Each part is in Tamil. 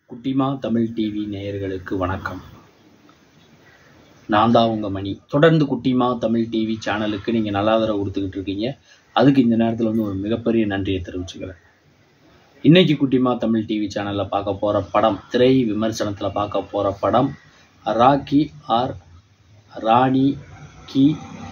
குட்டிமா தமிழ் டிவி நேயர்களுக்கு வணக்கம் நான் தான் உங்கள் மணி தொடர்ந்து குட்டிமா தமிழ் டிவி சேனலுக்கு நீங்கள் நல்ல ஆதரவு கொடுத்துக்கிட்டு இருக்கீங்க அதுக்கு இந்த நேரத்தில் வந்து ஒரு மிகப்பெரிய நன்றியை தெரிவிச்சுக்கிறேன் இன்னைக்கு குட்டிமா தமிழ் டிவி சேனலில் பார்க்க போகிற படம் திரை விமர்சனத்தில் பார்க்க போகிற படம் ராக்கி ஆர் ராணி கி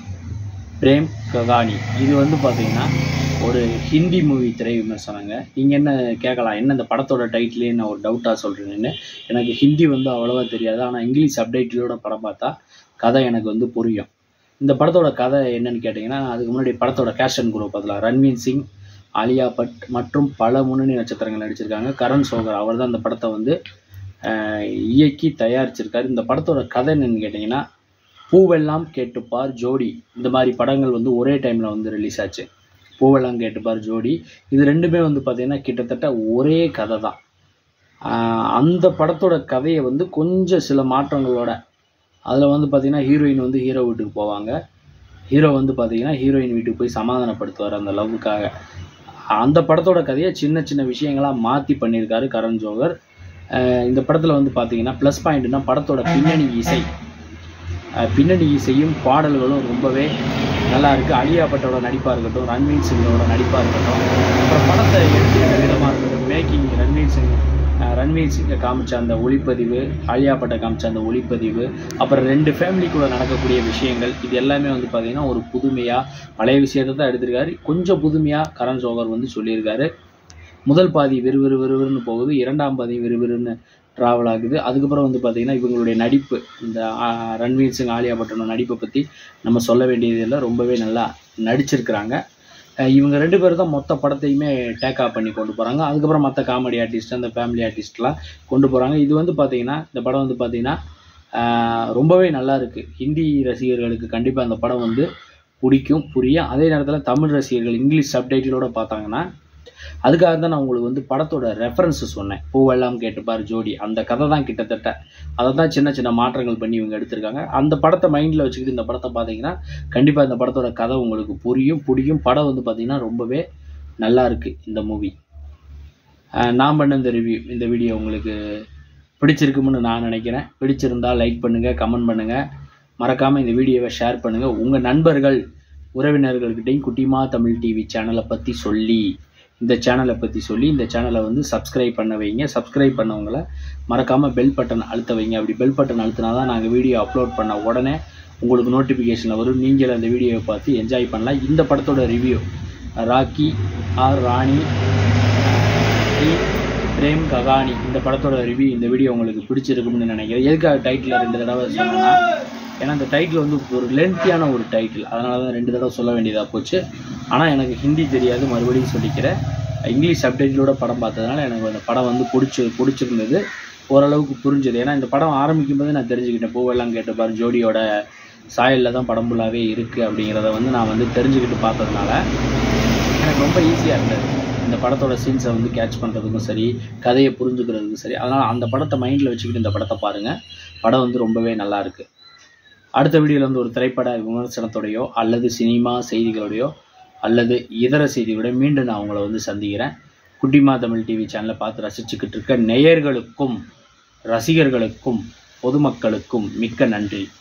பிரேம் ககானி இது வந்து பார்த்தீங்கன்னா ஒரு ஹிந்தி மூவி திரை விமர்சனங்க நீங்கள் என்ன கேட்கலாம் என்ன இந்த படத்தோட டைட்டிலே நான் ஒரு டவுட்டாக சொல்கிறேன்னு எனக்கு ஹிந்தி வந்து அவ்வளோவா தெரியாது ஆனால் இங்கிலீஷ் சப்டைட்டிலோட படம் பார்த்தா கதை எனக்கு வந்து புரியும் இந்த படத்தோட கதை என்னன்னு கேட்டிங்கன்னா அதுக்கு முன்னாடி படத்தோட கேஷன் குரூப் அதில் ரன்வீர் சிங் ஆலியா பட் மற்றும் பல முன்னணி நட்சத்திரங்கள் நடிச்சிருக்காங்க கரண் சோகர் அவர் தான் இந்த படத்தை வந்து ஆஹ், இயக்கி தயாரிச்சிருக்காரு இந்த படத்தோட கதை என்னன்னு கேட்டிங்கன்னா பூவெல்லாம் கேட்டுப்பார் ஜோடி இந்த மாதிரி படங்கள் வந்து ஒரே டைமில் வந்து ரிலீஸ் ஆச்சு பூவெல்லாம் கேட்டுப்பார் ஜோடி இது ரெண்டுமே வந்து பார்த்திங்கன்னா கிட்டத்தட்ட ஒரே கதை தான் ஆஹ் அந்த படத்தோட கதையை வந்து கொஞ்சம் சில மாற்றங்களோட அதில் வந்து பார்த்திங்கன்னா ஹீரோயின் வந்து ஹீரோ வீட்டுக்கு போவாங்க ஹீரோ வந்து பார்த்திங்கன்னா ஹீரோயின் வீட்டுக்கு போய் சமாதானப்படுத்துவார் அந்த லவ்வுக்காக அந்த படத்தோட கதையை சின்ன சின்ன விஷயங்களாக மாற்றி பண்ணியிருக்காரு கரண் ஜோகர் ஆஹ் இந்த படத்தில் வந்து பார்த்தீங்கன்னா ப்ளஸ் பாயிண்ட்னா படத்தோட பின்னணி இசை ஆஹ் பின்னணி இசையும் பாடல்களும் ரொம்பவே நல்லா இருக்குது அலியா பட்டோட நடிப்பாக இருக்கட்டும் ரன்வீர் சிங்கோட நடிப்பாக இருக்கட்டும் அப்புறம் படத்தை எடுத்துக்கிட்ட விதமாக இருக்கட்டும் மேக்கிங் ரன்வீர் சிங் ஆஹ் ரன்வீர் சிங்கை காமிச்ச அந்த ஒளிப்பதிவு ஆலியா பட்டை காமிச்ச அந்த ஒளிப்பதிவு அப்புறம் ரெண்டு ஃபேமிலிக்குள்ளே நடக்கக்கூடிய விஷயங்கள் இது எல்லாமே வந்து பார்த்திங்கன்னா ஒரு புதுமையாக பழைய விஷயத்தை தான் எடுத்திருக்காரு கொஞ்சம் புதுமையாக கரண் ஜோகர் வந்து சொல்லியிருக்காரு முதல் பாதி விறுவிறு விறுவிறுன்னு போகுது இரண்டாம் பாதி விறுவிறுன்னு ட்ராவல் ஆகுது அதுக்கப்புறம் வந்து பார்த்திங்கன்னா இவங்களுடைய நடிப்பு இந்த ஆ, ரன்வீர் சிங் ஆலியா பட்டனோட நடிப்பை பற்றி நம்ம சொல்ல வேண்டியதில்லை ரொம்பவே நல்லா நடிச்சிருக்கிறாங்க அஹ் இவங்க ரெண்டு பேரும் தான் மொத்த படத்தையுமே டேக் ஆஃப் பண்ணி கொண்டு போகிறாங்க அதுக்கப்புறம் மற்ற காமெடி ஆர்டிஸ்ட் அந்த ஃபேமிலி ஆர்டிஸ்ட்லாம் கொண்டு போகிறாங்க இது வந்து பார்த்திங்கன்னா இந்த படம் வந்து பார்த்திங்கன்னா ஆஹ் ரொம்பவே நல்லா இருக்குது ஹிந்தி ரசிகர்களுக்கு கண்டிப்பாக அந்த படம் வந்து பிடிக்கும் புரியும் அதே நேரத்தில் தமிழ் ரசிகர்கள் இங்கிலீஷ் சப்டைட்டிலோட பார்த்தாங்கன்னா அதுக்காக தான் நான் உங்களுக்கு வந்து படத்தோட ரெஃபரன்ஸ் சொன்னேன் பூவெல்லாம் கேட்டுப்பார் ஜோடி அந்த கதை தான் கிட்டத்தட்ட அதை தான் சின்ன சின்ன மாற்றங்கள் பண்ணி இவங்க எடுத்திருக்காங்க அந்த படத்தை மைண்டில் வச்சுக்கிட்டு இந்த படத்தை பார்த்தீங்கன்னா கண்டிப்பாக இந்த படத்தோட கதை உங்களுக்கு புரியும் பிடிக்கும் படம் வந்து பார்த்தீங்கன்னா ரொம்பவே நல்லா இருக்குது இந்த மூவி நான் பண்ண இந்த ரிவ்யூ இந்த வீடியோ உங்களுக்கு பிடிச்சிருக்கும்னு நான் நினைக்கிறேன் பிடிச்சிருந்தா லைக் பண்ணுங்கள் கமெண்ட் பண்ணுங்கள் மறக்காமல் இந்த வீடியோவை ஷேர் பண்ணுங்கள் உங்கள் நண்பர்கள் உறவினர்கள்கிட்டையும் குட்டிமா தமிழ் டிவி சேனலை பற்றி சொல்லி இந்த சேனலை பற்றி சொல்லி இந்த சேனலை வந்து சப்ஸ்கிரைப் பண்ண வைங்க சப்ஸ்கிரைப் பண்ணவங்கள மறக்காமல் பெல் பட்டன் அழுத்த வைங்க அப்படி பெல் பட்டன் அழுத்தினா தான் நாங்கள் வீடியோ அப்லோட் பண்ண உடனே உங்களுக்கு நோட்டிஃபிகேஷனில் வரும் நீங்கள் அந்த வீடியோவை பார்த்து என்ஜாய் பண்ணலாம் இந்த படத்தோட ரிவ்யூ ராக்கி ஆர் ராணி டி. பிரேம் ககானி இந்த படத்தோட ரிவ்யூ இந்த வீடியோ உங்களுக்கு பிடிச்சிருக்கும்னு நினைக்கிறேன் எதுக்காக டைட்டில் ரெண்டு தடவை சொன்னேன்னா ஏன்னா அந்த டைட்டில் வந்து ஒரு லென்த்தியான ஒரு டைட்டில் அதனால தான் ரெண்டு தடவை சொல்ல வேண்டியதாக போச்சு ஆனால் எனக்கு ஹிந்தி தெரியாது மறுபடியும் சொல்லிக்கிறேன் இங்கிலீஷ் சப்டைட்டிலோட படம் பார்த்ததுனால எனக்கு அந்த படம் வந்து பிடிச்சி பிடிச்சிருந்தது ஓரளவுக்கு புரிஞ்சது ஏன்னா இந்த படம் ஆரம்பிக்கும் போது நான் தெரிஞ்சுக்கிட்டேன் பூவெல்லாம் கேட்டு பாரு ஜோடியோட சாயலில் தான் படம் ஃபுல்லாகவே இருக்குது அப்படிங்கிறத வந்து நான் வந்து தெரிஞ்சுக்கிட்டு பார்த்ததுனால எனக்கு ரொம்ப ஈஸியாக இருந்தது இந்த படத்தோட சீன்ஸை வந்து கேட்ச் பண்ணுறதுக்கும் சரி கதையை புரிஞ்சுக்கிறதுக்கும் சரி அதனால் அந்த படத்தை மைண்டில் வச்சுக்கிட்டு இந்த படத்தை பாருங்கள் படம் வந்து ரொம்பவே நல்லா இருக்கு அடுத்த வீடியோவில் வந்து ஒரு திரைப்பட விமர்சனத்தோடையோ அல்லது சினிமா செய்திகளோடையோ அல்லது இதர செய்திகளோட மீண்டும் நான் உங்களை வந்து சந்திக்கிறேன் குட்டிமா தமிழ் டிவி சேனலை பார்த்து ரசிச்சுக்கிட்டு இருக்க நேயர்களுக்கும் ரசிகர்களுக்கும் பொதுமக்களுக்கும் மிக்க நன்றி